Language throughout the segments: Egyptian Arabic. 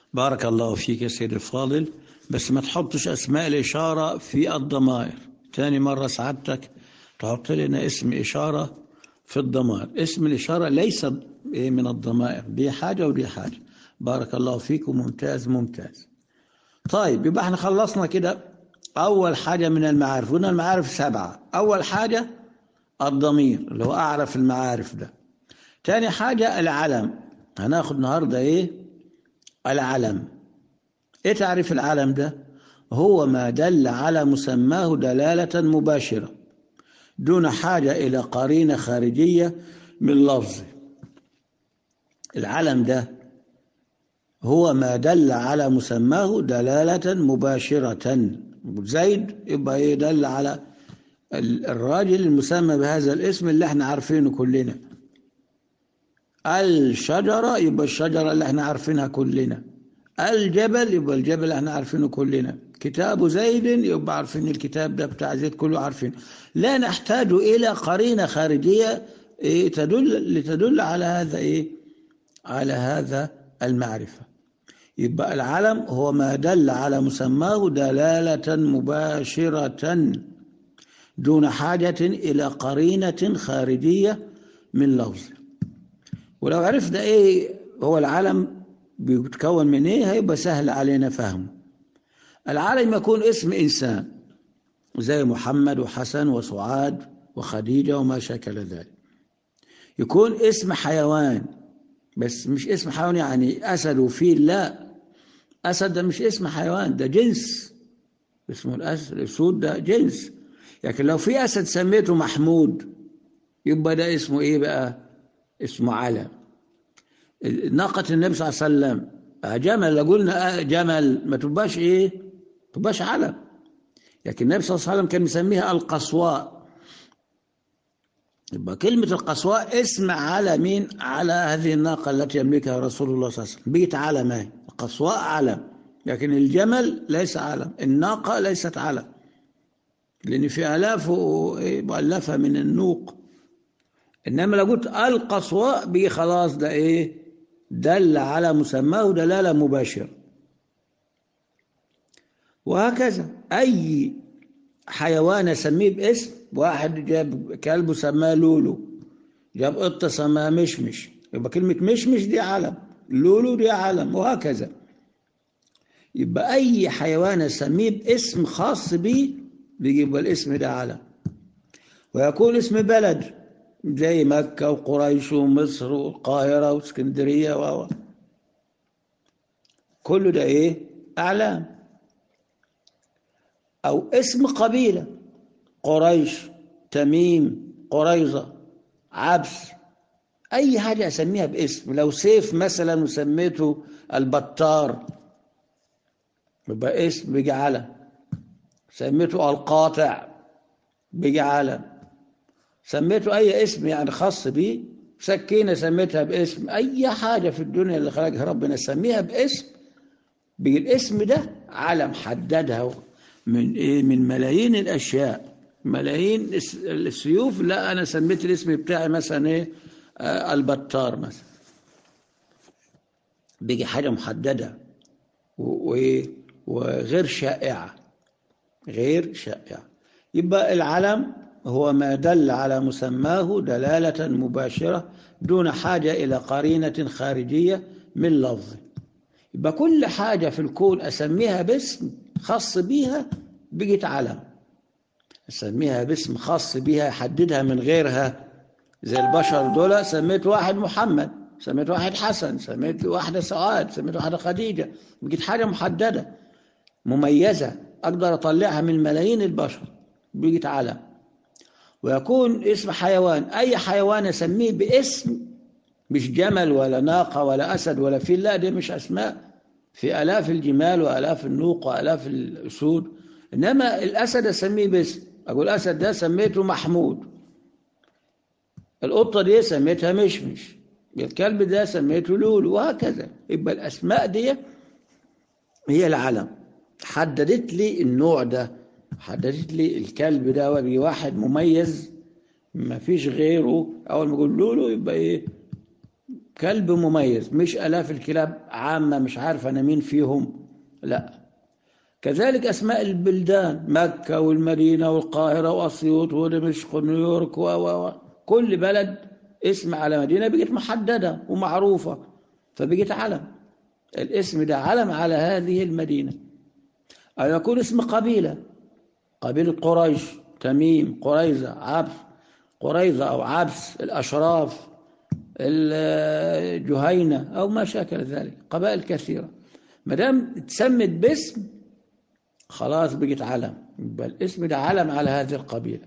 بارك الله فيك يا سيدي الفاضل بس ما تحطش أسماء الإشارة في الضمائر تاني مرة سعادتك تحط لنا اسم إشارة في الضمائر اسم الإشارة ليس من الضمائر دي حاجة ودي حاجة بارك الله فيكم ممتاز ممتاز طيب يبقى احنا خلصنا كده أول حاجة من المعارف قلنا المعارف سبعة أول حاجة الضمير اللي هو أعرف المعارف ده تاني حاجة العلم هناخد النهاردة إيه العلم إيه تعريف العلم ده هو ما دل على مسماه دلالة مباشرة دون حاجة إلى قرينة خارجية من لفظه العلم ده هو ما دل على مسماه دلالة مباشرة زيد يبقى يدل على الراجل المسمى بهذا الاسم اللي احنا عارفينه كلنا الشجرة يبقى الشجرة اللي احنا عارفينها كلنا الجبل يبقى الجبل اللي احنا عارفينه كلنا كتاب زيد يبقى عارفين الكتاب ده بتاع زيد كله عارفين لا نحتاج إلى قرينة خارجية إيه تدل لتدل على هذا إيه على هذا المعرفة يبقى العلم هو ما دل على مسماه دلالة مباشرة دون حاجة إلى قرينة خارجية من لفظ ولو عرفنا إيه هو العلم بيتكون من إيه هيبقى سهل علينا فهمه العالم يكون اسم إنسان زي محمد وحسن وسعاد وخديجة وما شكل ذلك يكون اسم حيوان بس مش اسم حيوان يعني أسد وفيل لا أسد ده مش اسم حيوان ده جنس اسمه الأسد الأسود ده جنس لكن لو في أسد سميته محمود يبقى ده اسمه إيه بقى اسمه علم ناقة النبي صلى الله عليه وسلم جمل لو قلنا جمل ما تبقاش إيه تبقاش علم لكن النبي صلى الله عليه وسلم كان مسميها القصواء يبقى كلمة القصواء اسم على مين على هذه الناقة التي يملكها رسول الله صلى الله عليه وسلم بيت علم اهي القصواء علم لكن الجمل ليس علم الناقة ليست علم لأن في آلاف مؤلفة من النوق إنما لو قلت القصواء بي خلاص ده إيه دل على مسماه دلالة مباشرة وهكذا أي حيوان أسميه باسم واحد جاب كلب سماه لولو جاب قطة سماه مشمش يبقى كلمة مشمش دي علم لولو دي علم وهكذا يبقى أي حيوان أسميه باسم خاص بيه بيجيب الاسم ده علم ويكون اسم بلد زي مكة وقريش ومصر والقاهرة واسكندرية و كل ده إيه أعلام أو اسم قبيلة قريش تميم قريظة عبس أي حاجة أسميها باسم لو سيف مثلا وسميته البتار يبقى اسم بيجي علم سميته القاطع بيجي علم سميته أي اسم يعني خاص بيه سكينة سميتها باسم أي حاجة في الدنيا اللي خلقها ربنا سميها باسم بيجي الاسم ده علم حددها من إيه من ملايين الأشياء ملايين السيوف لا أنا سميت الاسم بتاعي مثلا إيه آه البتار مثلا بيجي حاجة محددة وغير شائعة غير شائعة يبقى العلم هو ما دل على مسماه دلالة مباشرة دون حاجة إلى قرينة خارجية من لفظ يبقى كل حاجة في الكون أسميها باسم خاص بيها بقت علم أسميها باسم خاص بيها يحددها من غيرها زي البشر دول سميت واحد محمد سميت واحد حسن سميت واحدة سعاد سميت واحدة خديجة بقت حاجة محددة مميزة أقدر أطلعها من ملايين البشر بقت علم ويكون اسم حيوان أي حيوان أسميه باسم مش جمل ولا ناقة ولا أسد ولا فيل لا دي مش أسماء في آلاف الجمال وآلاف النوق وآلاف الأسود إنما الأسد أسميه باسم أقول الأسد ده سميته محمود القطة دي سميتها مشمش الكلب ده سميته لولو وهكذا يبقى الأسماء دي هي العلم حددت لي النوع ده حددت لي الكلب ده وبي واحد مميز ما فيش غيره أول ما أقول لولو يبقى إيه كلب مميز مش آلاف الكلاب عامة مش عارف أنا مين فيهم لا كذلك أسماء البلدان مكة والمدينة والقاهرة وأسيوط ودمشق ونيويورك و و و كل بلد اسم على مدينة بقت محددة ومعروفة فبقت علم الاسم ده علم على هذه المدينة أو يكون اسم قبيلة قبيلة قريش تميم قريظة عبس قريظة أو عبس الأشراف الجهينة أو ما شاكل ذلك قبائل كثيرة ما دام اتسمت باسم خلاص بقت علم يبقى الاسم ده علم على هذه القبيلة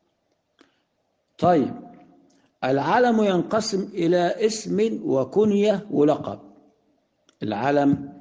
طيب العلم ينقسم إلى اسم وكنية ولقب العلم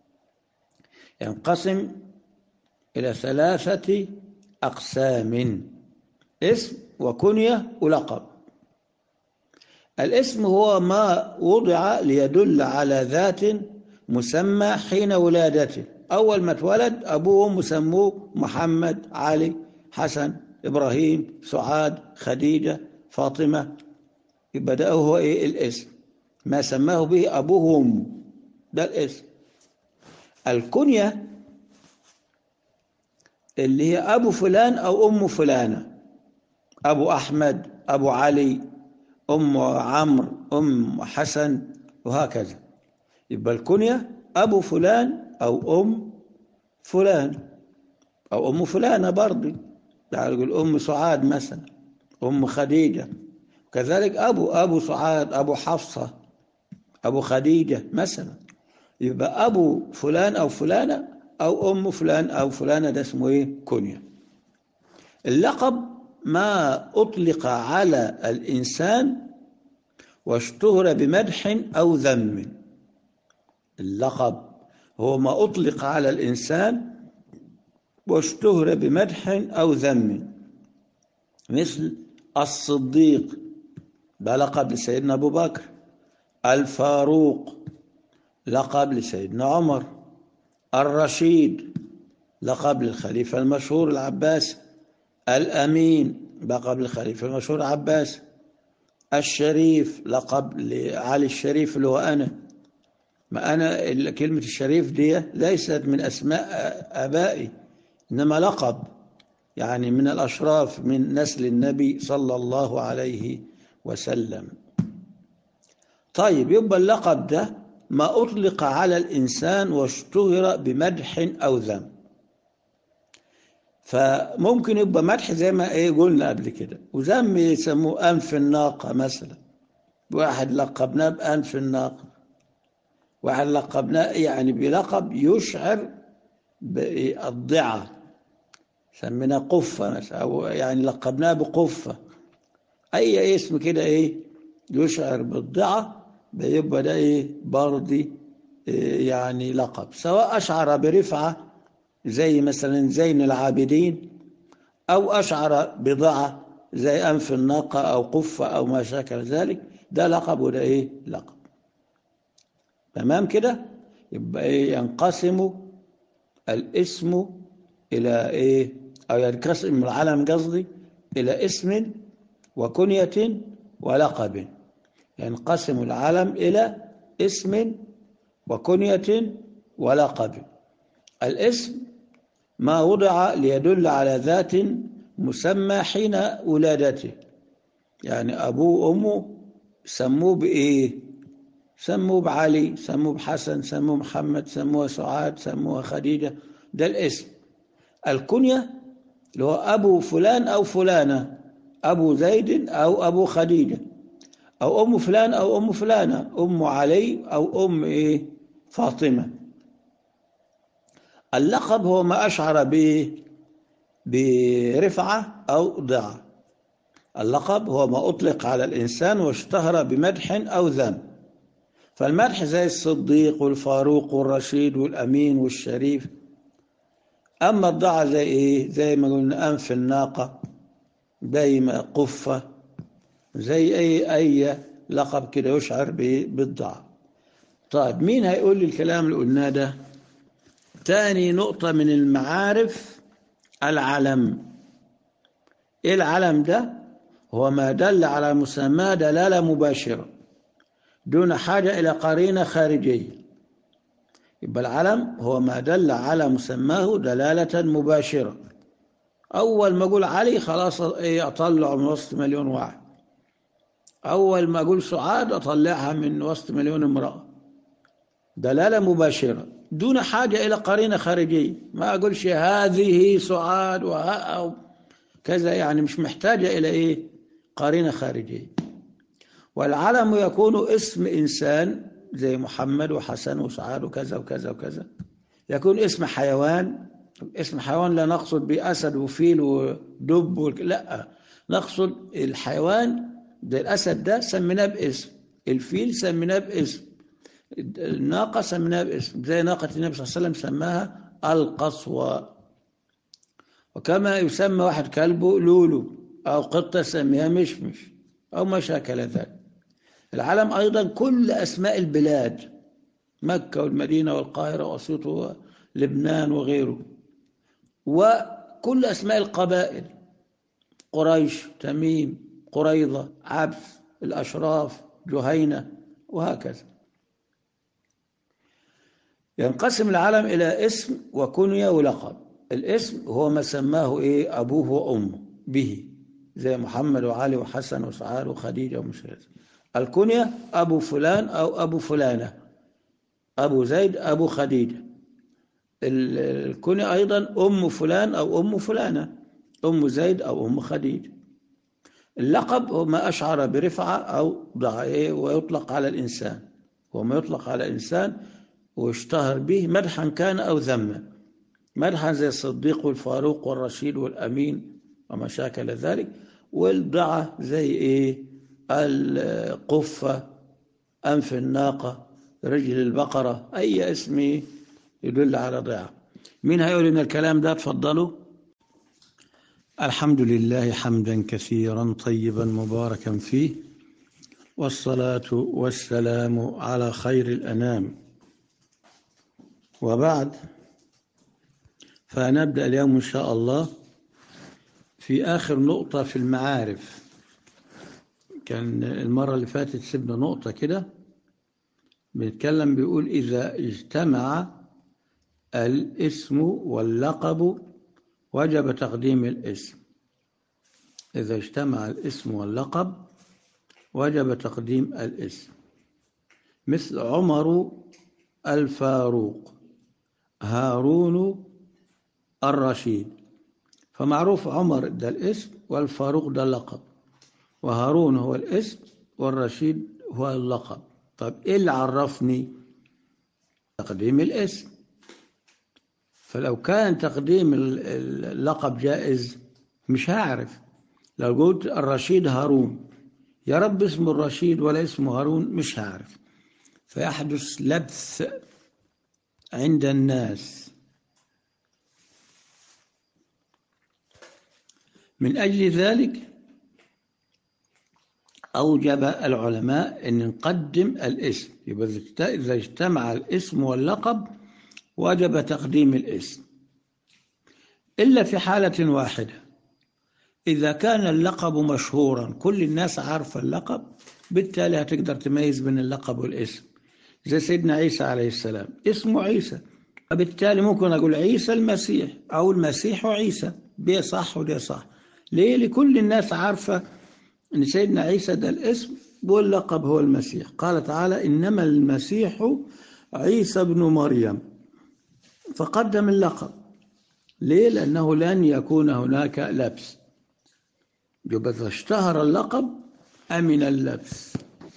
ينقسم إلى ثلاثة أقسام اسم وكنية ولقب الاسم هو ما وضع ليدل على ذات مسمى حين ولادته أول ما اتولد أبوه وأمه سموه محمد علي حسن إبراهيم سعاد خديجة فاطمة يبقى ده هو إيه الاسم ما سماه به أبوه وأمه ده الاسم الكنية اللي هي أبو فلان أو أم فلانة أبو أحمد أبو علي أم عمرو أم حسن وهكذا يبقى الكنية أبو فلان أو أم فلان أو أم فلانة برضه يعني يقول أم سعاد مثلا أم خديجة كذلك أبو أبو سعاد أبو حفصة أبو خديجة مثلا يبقى أبو فلان أو فلانة أو أم فلان أو فلانة ده اسمه إيه كنية اللقب ما أطلق على الإنسان واشتهر بمدح أو ذم اللقب هو ما أطلق على الإنسان واشتهر بمدح أو ذم مثل الصديق ده لقب لسيدنا أبو بكر الفاروق لقب لسيدنا عمر الرشيد لقب للخليفة المشهور العباس الأمين لقب للخليفة المشهور العباس الشريف لقب لعلي الشريف اللي هو أنا ما أنا كلمة الشريف دي ليست من أسماء آبائي إنما لقب يعني من الأشراف من نسل النبي صلى الله عليه وسلم طيب يبقى اللقب ده ما أطلق على الإنسان واشتهر بمدح أو ذم فممكن يبقى مدح زي ما ايه قلنا قبل كده وذم يسموه أنف الناقة مثلا واحد لقبناه بأنف الناقة واحد لقبناه يعني بلقب يشعر بالضعة سميناه قفة مثلا أو يعني لقبناه بقفة أي اسم كده إيه يشعر بالضعة بيبقى ده إيه برضي إيه يعني لقب سواء أشعر برفعة زي مثلا زين العابدين أو أشعر بضعة زي أنف الناقة أو قفة أو ما شاكل ذلك ده لقب وده إيه لقب تمام كده يبقى إيه ينقسم الاسم إلى إيه أو ينقسم العلم قصدي إلى اسم وكنية ولقب ينقسم العلم إلى اسم وكنية ولقب الاسم ما وضع ليدل على ذات مسمى حين ولادته يعني أبوه وأمه سموه بإيه سموه بعلي سموه بحسن سموه محمد سموه سعاد سموه خديجة ده الاسم الكنية اللي هو أبو فلان أو فلانة أبو زيد أو أبو خديجة أو أم فلان أو أم فلانة أم علي أو أم إيه فاطمة اللقب هو ما أشعر به برفعة أو ضعة اللقب هو ما أطلق على الإنسان واشتهر بمدح أو ذم فالمدح زي الصديق والفاروق والرشيد والأمين والشريف أما الضعة زي إيه زي ما قلنا أنف الناقة زي ما قفة زي أي أي لقب كده يشعر بالضعة طيب مين هيقول لي الكلام اللي قلناه ده تاني نقطة من المعارف العلم إيه العلم ده هو ما دل على مسمى دلالة مباشرة دون حاجة إلى قرينة خارجية يبقى العلم هو ما دل على مسماه دلالة مباشرة أول ما أقول علي خلاص إيه أطلع من وسط مليون واحد أول ما أقول سعاد أطلعها من وسط مليون امرأة دلالة مباشرة دون حاجة إلى قرينة خارجية ما أقولش هذه سعاد وها أو كذا يعني مش محتاجة إلى إيه قرينة خارجية والعلم يكون اسم إنسان زي محمد وحسن وسعاد وكذا وكذا وكذا يكون اسم حيوان اسم حيوان لا نقصد بأسد وفيل ودب و... لا نقصد الحيوان زي الأسد ده سميناه باسم الفيل سميناه باسم الناقة سميناها باسم زي ناقة النبي صلى الله عليه وسلم سماها القصوى وكما يسمى واحد كلبه لولو أو قطة سميها مشمش أو ما شاكل ذلك العالم أيضا كل أسماء البلاد مكة والمدينة والقاهرة وأسيوط ولبنان وغيره وكل أسماء القبائل قريش تميم قريضة عبس الأشراف جهينة وهكذا ينقسم العالم إلى اسم وكنية ولقب الاسم هو ما سماه إيه أبوه وأمه به زي محمد وعلي وحسن وسعاد وخديجة ومشهد الكنية أبو فلان أو أبو فلانة أبو زيد أبو خديجة الكنية أيضا أم فلان أو أم فلانة أم زيد أو أم خديجة اللقب هو ما أشعر برفعة أو ضعيه ويطلق على الإنسان وما يطلق على الإنسان واشتهر به مدحا كان أو ذما مدحا زي الصديق والفاروق والرشيد والأمين وما شاكل ذلك والضعة زي إيه القفة أنف الناقة رجل البقرة أي اسم يدل على ضعة مين هيقول إن الكلام ده تفضلوا الحمد لله حمدا كثيرا طيبا مباركا فيه والصلاة والسلام على خير الأنام وبعد فنبدأ اليوم إن شاء الله في آخر نقطة في المعارف كان المرة اللي فاتت سيبنا نقطة كده بنتكلم بيقول إذا اجتمع الاسم واللقب وجب تقديم الاسم إذا اجتمع الاسم واللقب وجب تقديم الاسم مثل عمر الفاروق هارون الرشيد فمعروف عمر ده الاسم والفاروق ده اللقب وهارون هو الاسم والرشيد هو اللقب طب ايه اللي عرفني تقديم الاسم فلو كان تقديم اللقب جائز مش هعرف لو قلت الرشيد هارون يا رب اسمه الرشيد ولا اسمه هارون مش هعرف فيحدث لبث عند الناس من أجل ذلك أوجب العلماء أن نقدم الاسم يبقى إذا اجتمع الاسم واللقب وجب تقديم الاسم إلا في حالة واحدة إذا كان اللقب مشهورا كل الناس عارفة اللقب بالتالي هتقدر تميز بين اللقب والاسم زي سيدنا عيسى عليه السلام اسمه عيسى وبالتالي ممكن أقول عيسى المسيح أو المسيح عيسى دي صح ودي صح ليه لكل الناس عارفة أن سيدنا عيسى ده الاسم واللقب هو المسيح قال تعالى إنما المسيح عيسى ابن مريم فقدم اللقب ليه لأنه لن يكون هناك لبس يبقى إذا اشتهر اللقب أمن اللبس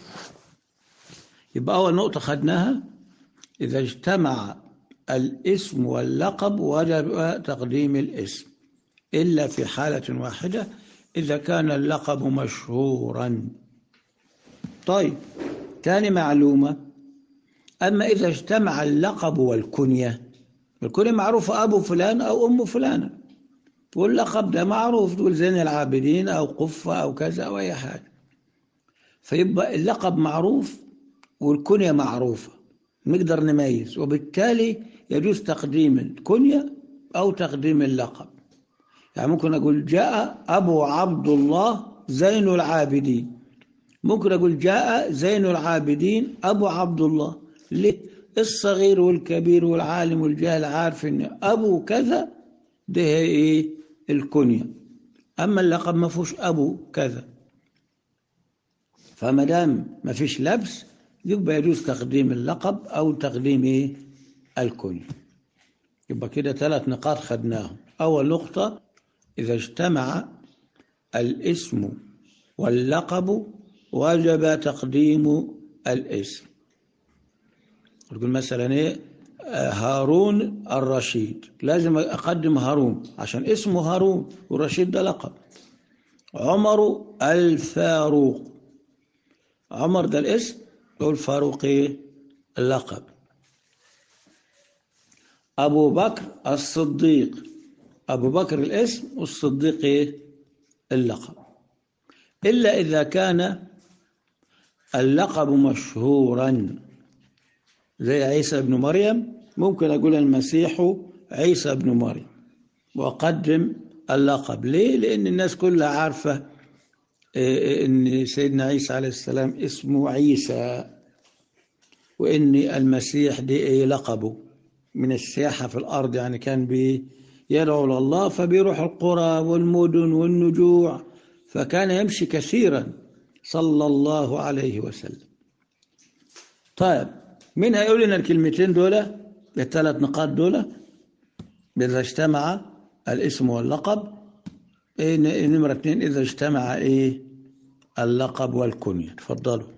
يبقى أول نقطة خدناها إذا اجتمع الاسم واللقب وجب تقديم الاسم إلا في حالة واحدة إذا كان اللقب مشهورا طيب ثاني معلومة أما إذا اجتمع اللقب والكنية الكنية معروفة أبو فلان أو أم فلانة واللقب ده معروف تقول زين العابدين أو قفة أو كذا أو أي حاجة فيبقى اللقب معروف والكنية معروفة نقدر نميز وبالتالي يجوز تقديم الكنية أو تقديم اللقب يعني ممكن أقول جاء أبو عبد الله زين العابدين ممكن أقول جاء زين العابدين أبو عبد الله ليه الصغير والكبير والعالم والجاهل عارف إن أبو كذا ده إيه الكنية أما اللقب ما فيهوش أبو كذا فما دام ما فيش لبس يبقى يجوز تقديم اللقب أو تقديم إيه الكنية يبقى كده ثلاث نقاط خدناهم أول نقطة إذا اجتمع الاسم واللقب وجب تقديم الاسم يقول مثلا ايه هارون الرشيد لازم اقدم هارون عشان اسمه هارون والرشيد ده لقب عمر الفاروق عمر ده الاسم والفاروق ايه اللقب ابو بكر الصديق ابو بكر الاسم والصديق ايه اللقب الا اذا كان اللقب مشهورا زي عيسى بن مريم ممكن أقول المسيح عيسى بن مريم وأقدم اللقب ليه؟ لأن الناس كلها عارفة أن سيدنا عيسى عليه السلام اسمه عيسى وأن المسيح دي إيه لقبه من السياحة في الأرض يعني كان بيدعو لله فبيروح القرى والمدن والنجوع فكان يمشي كثيرا صلى الله عليه وسلم طيب مين هيقول لنا الكلمتين دول الثلاث نقاط دول إذا اجتمع الاسم واللقب إيه نمرة اثنين إذا اجتمع إيه اللقب والكنية تفضلوا